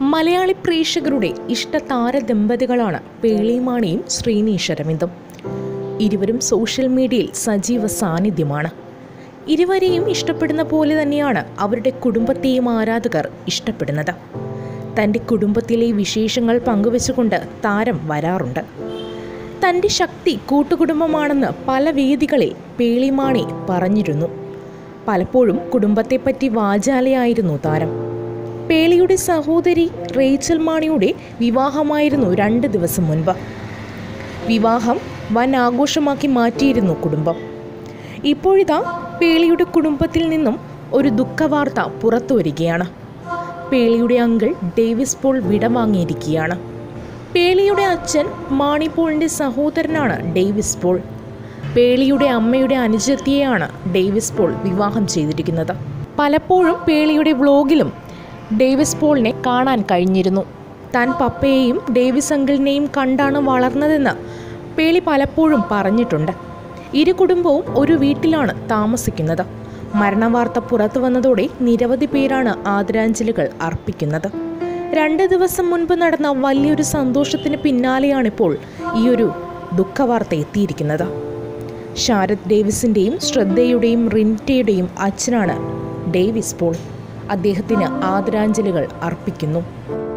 മലയാളി പ്രേക്ഷകരുടെ ഇഷ്ടതാര ദമ്പതികളാണ് പേളിമാണിയും ശ്രീനീഷ് അരവിന്ദും ഇരുവരും സോഷ്യൽ മീഡിയയിൽ സജീവ സാന്നിധ്യമാണ് ഇരുവരെയും ഇഷ്ടപ്പെടുന്ന പോലെ തന്നെയാണ് അവരുടെ കുടുംബത്തെയും ആരാധകർ ഇഷ്ടപ്പെടുന്നത് തൻ്റെ കുടുംബത്തിലെ വിശേഷങ്ങൾ പങ്കുവെച്ചുകൊണ്ട് താരം വരാറുണ്ട് തൻ്റെ ശക്തി കൂട്ടുകുടുംബമാണെന്ന് പല വേദികളിൽ പേളിമാണി പറഞ്ഞിരുന്നു പലപ്പോഴും കുടുംബത്തെപ്പറ്റി വാചാലയായിരുന്നു താരം പേളിയുടെ സഹോദരി റേച്ചൽ മാണിയുടെ വിവാഹമായിരുന്നു രണ്ട് ദിവസം മുൻപ് വിവാഹം വൻ ആഘോഷമാക്കി മാറ്റിയിരുന്നു കുടുംബം ഇപ്പോഴിതാ പേളിയുടെ കുടുംബത്തിൽ നിന്നും ഒരു ദുഃഖവാർത്ത പുറത്തു വരികയാണ് പേളിയുടെ അങ്കിൾ ഡേവിസ് പോൾ വിടവാങ്ങിയിരിക്കുകയാണ് പേളിയുടെ അച്ഛൻ മാണി പോളിൻ്റെ സഹോദരനാണ് ഡേവിസ് പോൾ പേളിയുടെ അമ്മയുടെ അനുജത്തിയെയാണ് ഡേവിസ് പോൾ വിവാഹം ചെയ്തിരിക്കുന്നത് പലപ്പോഴും പേളിയുടെ വ്ലോഗിലും ഡേവിസ് പോളിനെ കാണാൻ കഴിഞ്ഞിരുന്നു താൻ പപ്പയെയും ഡേവിസ് അങ്കിളിനെയും കണ്ടാണ് വളർന്നതെന്ന് പേളി പലപ്പോഴും പറഞ്ഞിട്ടുണ്ട് ഇരു കുടുംബവും ഒരു വീട്ടിലാണ് താമസിക്കുന്നത് മരണവാർത്ത പുറത്തു വന്നതോടെ നിരവധി പേരാണ് ആദരാഞ്ജലികൾ അർപ്പിക്കുന്നത് രണ്ട് ദിവസം മുൻപ് നടന്ന വലിയൊരു സന്തോഷത്തിന് പിന്നാലെയാണിപ്പോൾ ഈ ഒരു ദുഃഖവാർത്ത എത്തിയിരിക്കുന്നത് ശാരദ് ഡേവിസിൻ്റെയും ശ്രദ്ധയുടെയും റിൻറ്റയുടെയും അച്ഛനാണ് ഡേവിസ് പോൾ അദ്ദേഹത്തിന് ആദരാഞ്ജലികൾ അർപ്പിക്കുന്നു